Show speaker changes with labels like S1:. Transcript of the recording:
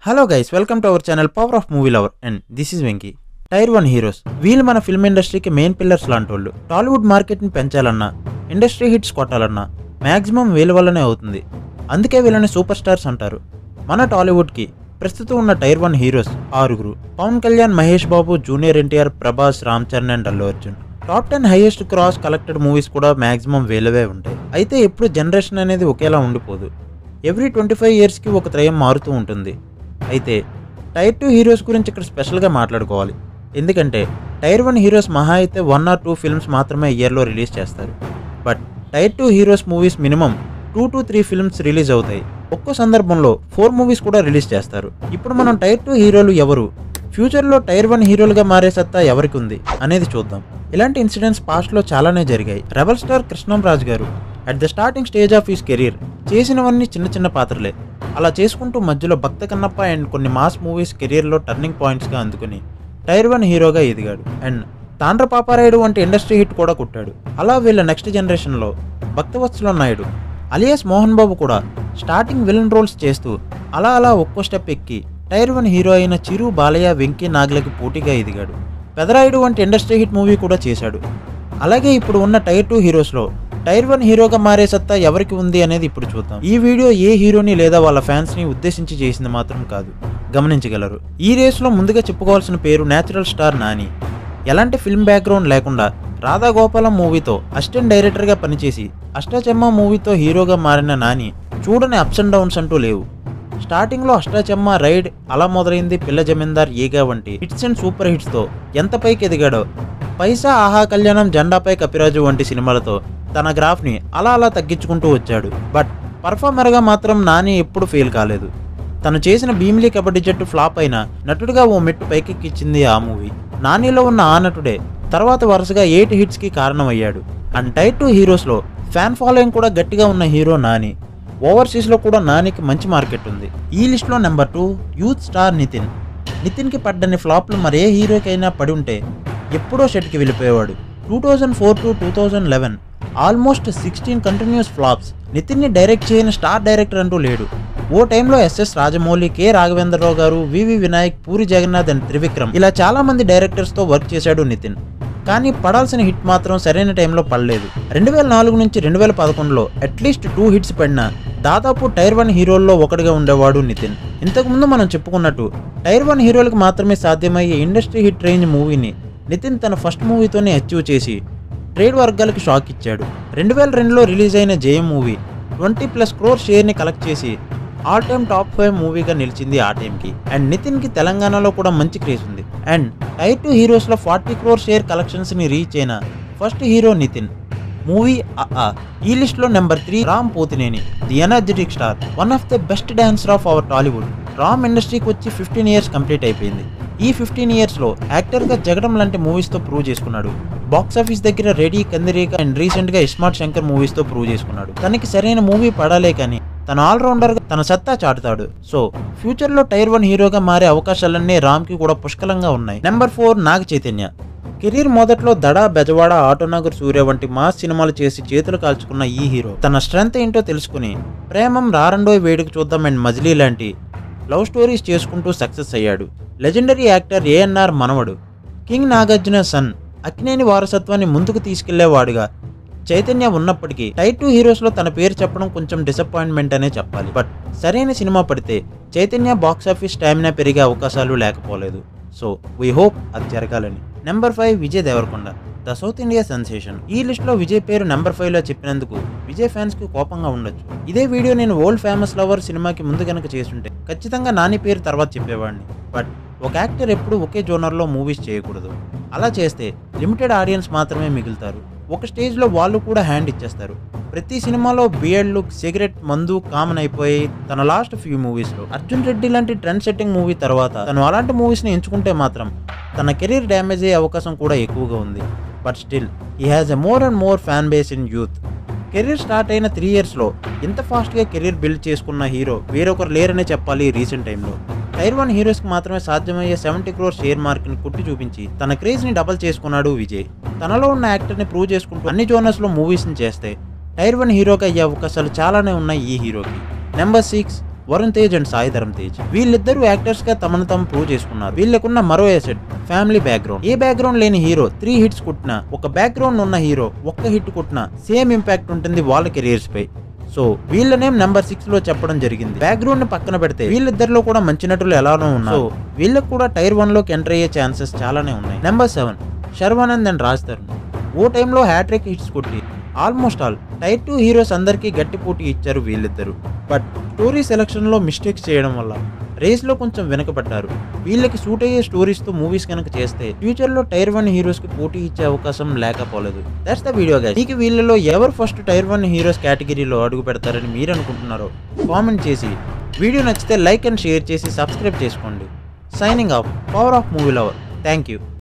S1: hello guys welcome to our channel power of movie lover and this is Venky tier one heroes వీళ్ళు మన film ఇండస్ట్రీకి main pillars లాంటి వాళ్ళు టాలీవుడ్ మార్కెట్ని పెంచాలన్నా ఇండస్ట్రీ హిట్స్ కొట్టాలన్నా మ్యాక్సిమం వీళ్ళ వల్లనే అవుతుంది అందుకే వీళ్ళని సూపర్ స్టార్స్ అంటారు మన టాలీవుడ్కి ప్రస్తుతం ఉన్న టైర్ వన్ హీరోస్ ఆరుగురు Pawan Kalyan Mahesh Babu junior NTR Prabhas Ram Charan and Allu Arjun top ten highest gross collected movies కూడా మ్యాక్సిమం వేలవే ఉంటాయి అయితే ఎప్పుడు జనరేషన్ అనేది ఒకేలా ఉండిపోదు ఎవ్రీ ట్వంటీ ఫైవ్ ఇయర్స్కి ఒక త్రయం మారుతూ ఉంటుంది అయితే టైర్ టూ హీరోస్ గురించి ఇక్కడ స్పెషల్గా మాట్లాడుకోవాలి ఎందుకంటే టైర్ వన్ హీరోస్ మహా అయితే వన్ ఆర్ టూ ఫిల్మ్స్ మాత్రమే ఇయర్లో రిలీజ్ చేస్తారు but tier two heroes movies minimum two to three films release అవుతాయి ఒక్కో సందర్భంలో ఫోర్ మూవీస్ కూడా రిలీజ్ చేస్తారు ఇప్పుడు మనం టైర్ టూ హీరోలు ఎవరు ఫ్యూచర్లో టైర్ వన్ హీరోలుగా మారే సత్తా ఎవరికి ఉంది అనేది చూద్దాం ఇలాంటి ఇన్సిడెంట్స్ పాస్ట్లో చాలానే జరిగాయి rebel star Krishnam Raju garu at the starting stage of his career చేసినవన్నీ చిన్న చిన్న పాత్రలే అలా చేసుకుంటూ మధ్యలో భక్త కన్నప్ప అండ్ కొన్ని మాస్ మూవీస్ కెరీర్లో టర్నింగ్ పాయింట్స్గా అందుకుని టైర్ వన్ హీరోగా ఎదిగాడు అండ్ తాండ్ర పాపారాయుడు వంటి ఇండస్ట్రీ హిట్ కూడా కొట్టాడు అలా వీళ్ళ నెక్స్ట్ జనరేషన్లో భక్తవత్సల నాయుడు అలియాస్ మోహన్ బాబు కూడా స్టార్టింగ్ విలన్ రోల్స్ చేస్తూ అలా అలా ఒక్కో స్టెప్ ఎక్కి టైర్ వన్ హీరో అయిన చిరు బాలయ్య వెంకీ నాగ్లకి పోటీగా ఎదిగాడు పెదరాయుడు వంటి ఇండస్ట్రీ హిట్ మూవీ కూడా చేశాడు అలాగే ఇప్పుడు ఉన్న టైర్ టూ హీరోస్లో టైర్ వన్ హీరోగా మారే సత్తా ఎవరికి ఉంది అనేది ఇప్పుడు చూద్దాం ఈ వీడియో ఏ హీరోని లేదా వాళ్ళ ఫ్యాన్స్ని ఉద్దేశించి చేసింది మాత్రం కాదు గమనించగలరు ఈ రేస్లో ముందుగా చెప్పుకోవాల్సిన పేరు నేచురల్ స్టార్ నాని ఎలాంటి ఫిల్మ్ బ్యాక్గ్రౌండ్ లేకుండా రాధా గోపాలం మూవీతో అసిస్టెంట్ డైరెక్టర్గా పనిచేసి అష్టాచెమ్మ మూవీతో హీరోగా మారిన నాని చూడని అప్స్ అండ్ డౌన్స్ అంటూ లేవు స్టార్టింగ్లో అష్టాచెమ్మ రైడ్ అలా మొదలైంది పిల్ల జమీందార్ ఈగా వంటి హిట్స్ అండ్ సూపర్ హిట్స్తో ఎంత పైకి ఎదిగాడో పైసా ఆహా కళ్యాణం జెండాపై కపిరాజు వంటి సినిమాలతో తన గ్రాఫ్ని అలా అలా తగ్గించుకుంటూ వచ్చాడు బట్ పర్ఫార్మర్గా మాత్రం నాని ఎప్పుడు ఫెయిల్ కాలేదు తను చేసిన భీమిలీ కబడ్డీ జట్టు ఫ్లాప్ అయినా నటుడిగా ఓ మెట్టు పైకెక్కిచ్చింది ఆ మూవీ నానిలో ఉన్న ఆ నటుడే తర్వాత వరుసగా ఎయిట్ హిట్స్కి కారణమయ్యాడు అండ్ టైర్ టూ హీరోస్లో ఫ్యాన్ ఫాలోయింగ్ కూడా గట్టిగా ఉన్న హీరో నాని ఓవర్సీస్లో కూడా నానికి మంచి మార్కెట్ ఉంది ఈ లిస్ట్లో number two youth star Nithin నితిన్కి పడ్డని ఫ్లాప్లు మరే హీరోకైనా పడి ఉంటే ఎప్పుడో షెట్కి వెళ్ళిపోయేవాడు two thousand four to two thousand eleven almost sixteen continuous flops నితిన్ని డైరెక్ట్ చేయని స్టార్ డైరెక్టర్ అంటూ లేడు ఓ టైంలో SS Rajamouli K Raghavendra Rao garu VV Vinayak Puri Jagannadh and Trivikram ఇలా చాలా మంది డైరెక్టర్స్తో వర్క్ చేశాడు నితిన్ కానీ పడాల్సిన హిట్ మాత్రం సరైన టైంలో పడలేదు రెండు వేల నాలుగు నుంచి రెండు వేల పదకొండులో అట్లీస్ట్ టూ హిట్స్ పడినా దాదాపు టైర్ వన్ హీరోల్లో ఒకటిగా ఉండేవాడు నితిన్ ఇంతకుముందు మనం చెప్పుకున్నట్టు టైర్ వన్ హీరోలకు మాత్రమే సాధ్యమయ్యే ఇండస్ట్రీ హిట్ రేంజ్ మూవీని నితిన్ తన ఫస్ట్ మూవీతోనే అచీవ్ చేసి ట్రేడ్ వర్గాలకు షాక్ ఇచ్చాడు రెండు వేల రెండులో రిలీజ్ అయిన జయం మూవీ ట్వంటీ ప్లస్ క్రోర్ షేర్ని కలెక్ట్ చేసి ఆల్ టైమ్ టాప్ ఫైవ్ మూవీగా నిలిచింది ఆ టైంకి అండ్ నితిన్కి తెలంగాణలో కూడా మంచి క్రేజ్ ఉంది అండ్ టైర్ టూ హీరోస్లో ఫార్టీ క్రోర్ షేర్ కలెక్షన్స్ని రీచ్ అయిన ఫస్ట్ హీరో నితిన్ మూవీ ఆ ఈ లిస్ట్లో number three Ram Pothineni the energetic star one of the best dancer of our Tollywood Ram ఇండస్ట్రీకి వచ్చి ఫిఫ్టీన్ ఇయర్స్ కంప్లీట్ అయిపోయింది ఈ ఫిఫ్టీన్ ఇయర్స్లో యాక్టర్గా జగడం లాంటి మూవీస్తో ప్రూవ్ చేసుకున్నాడు బాక్స్ ఆఫీస్ దగ్గర రెడీ కందిరీక అండ్ రీసెంట్గా ఇస్మార్ట్ శంకర్ మూవీస్తో ప్రూవ్ చేసుకున్నాడు తనకి సరైన మూవీ పడాలే కానీ తన ఆల్రౌండర్గా తన సత్తా చాటుతాడు సో ఫ్యూచర్లో టైర్ వన్ హీరోగా మారే అవకాశాలన్నీ రామ్కి కూడా పుష్కలంగా ఉన్నాయి number four Naga Chaitanya career మొదట్లో దడ బెజవాడ ఆటోనగర్ సూర్య వంటి మాస్ సినిమాలు చేసి చేతులు కాల్చుకున్న ఈ హీరో తన స్ట్రెంత్ ఏంటో తెలుసుకుని ప్రేమం రారండోయ్ వేడుక చూద్దాం అండ్ మజిలీ లాంటి లవ్ స్టోరీస్ చేసుకుంటూ సక్సెస్ అయ్యాడు లెజెండరీ యాక్టర్ ఏఎన్ఆర్ మనవడు కింగ్ నాగార్జున సన్ అక్కినేని వారసత్వాన్ని ముందుకు తీసుకెళ్లేవాడుగా చైతన్య ఉన్నప్పటికీ టైర్ టూ హీరోస్లో తన పేరు చెప్పడం కొంచెం డిసప్పాయింట్మెంట్ అనే చెప్పాలి బట్ సరైన సినిమా పడితే చైతన్య బాక్స్ ఆఫీస్ స్టామినా పెరిగే అవకాశాలు లేకపోలేదు సో వీ హోప్ అది జరగాలని number five Vijay Deverakonda the south India sensation ఈ లిస్ట్లో విజయ్ పేరు నెంబర్ ఫైవ్ లో చెప్పినందుకు విజయ్ ఫ్యాన్స్ కి కోపంగా ఉండొచ్చు ఇదే వీడియో నేను ఓల్డ్ ఫేమస్ లవర్ సినిమాకి ముందు కనుక చేసుంటే ఖచ్చితంగా నాని పేరు తర్వాత చెప్పేవాడిని బట్ ఒక యాక్టర్ ఎప్పుడు ఒకే జోనర్లో మూవీస్ చేయకూడదు అలా చేస్తే లిమిటెడ్ ఆడియన్స్ మాత్రమే మిగులుతారు ఒక స్టేజ్లో వాళ్ళు కూడా హ్యాండ్ ఇచ్చేస్తారు ప్రతి సినిమాలో బియర్డ్ లుక్ సిగరెట్ మందు కామన్ అయిపోయి తన లాస్ట్ ఫ్యూ మూవీస్లో అర్జున్ రెడ్డి లాంటి ట్రెండ్ సెట్టింగ్ మూవీ తర్వాత తను అలాంటి మూవీస్ని ఎంచుకుంటే మాత్రం తన కెరీర్ డ్యామేజ్ అయ్యే అవకాశం కూడా ఎక్కువగా ఉంది బట్ స్టిల్ ఈ has a more and more fan base in youth career start అయిన త్రీ ఇయర్స్లో ఇంత ఫాస్ట్గా కెరీర్ బిల్డ్ చేసుకున్న హీరో వేరొకరు లేరనే చెప్పాలి రీసెంట్ టైంలో టైర్ వన్ హీరోస్కి మాత్రమే సాధ్యమయ్యే సెవెంటీ క్రోర్ షేర్ మార్క్ని కుట్టి చూపించి తన క్రేజ్ని డబల్ చేసుకున్నాడు విజయ్ తనలో ఉన్న యాక్టర్ని ప్రూవ్ చేసుకుంటూ అన్ని జోనర్స్లో మూవీస్ని చేస్తే టైర్ వన్ హీరోకి అయ్యే అవకాశాలు చాలానే ఉన్నాయి ఈ హీరోకి number six Varun Tej and Sai Dharam Tej వీళ్ళిద్దరూ యాక్టర్స్ గా తమను తాము ప్రూవ్ చేసుకున్నారు వీళ్ళకున్న మరో ఎసెట్ ఫ్యామిలీ బ్యాక్గ్రౌండ్ ఏ బ్యాక్గ్రౌండ్ లేని హీరో త్రీ హిట్స్ కుట్టినా ఒక బ్యాక్గ్రౌండ్ ఉన్న హీరో ఒక్క హిట్ కుట్టినా సేమ్ ఇంపాక్ట్ ఉంటుంది వాళ్ళ కెరియర్స్ పై సో వీళ్ళ నేమ్ నెంబర్ సిక్స్ లో చెప్పడం జరిగింది బ్యాక్గ్రౌండ్ ని పక్కన పెడితే వీళ్ళిద్దరిలో కూడా మంచి నటులు ఎలానో ఉన్నారు సో వీళ్ళకి కూడా టైర్ వన్ లోకి ఎంటర్ అయ్యే ఛాన్సెస్ చాలానే ఉన్నాయి number seven Sharwanand and Raj Tarun ఓ టైంలో హ్యాట్రిక్ హిట్స్ కొట్టి almost all tier two heroes అందరికీ గట్టి పోటీ ఇచ్చారు వీళ్ళిద్దరు బట్ స్టోరీ సెలక్షన్ లో మిస్టేక్స్ చేయడం వల్ల రేస్ లో కొంచెం వెనకబడ్డారు వీళ్ళకి సూట్ అయ్యే స్టోరీస్ తో మూవీస్ కనుక చేస్తే ఫ్యూచర్ లో టైర్ వన్ హీరోస్ కి పోటీ ఇచ్చే అవకాశం లేకపోలేదు దట్స్ ద వీడియో గైస్ మీకు వీళ్ళలో ఎవరు ఫస్ట్ టైర్ వన్ హీరోస్ కేటగిరీలో అడుగు పెడతారని మీరు అనుకుంటున్నారో కామెంట్ చేసి వీడియో నచ్చితే లైక్ అండ్ షేర్ చేసి సబ్స్క్రైబ్ చేసుకోండి signing off power of movie lover thank you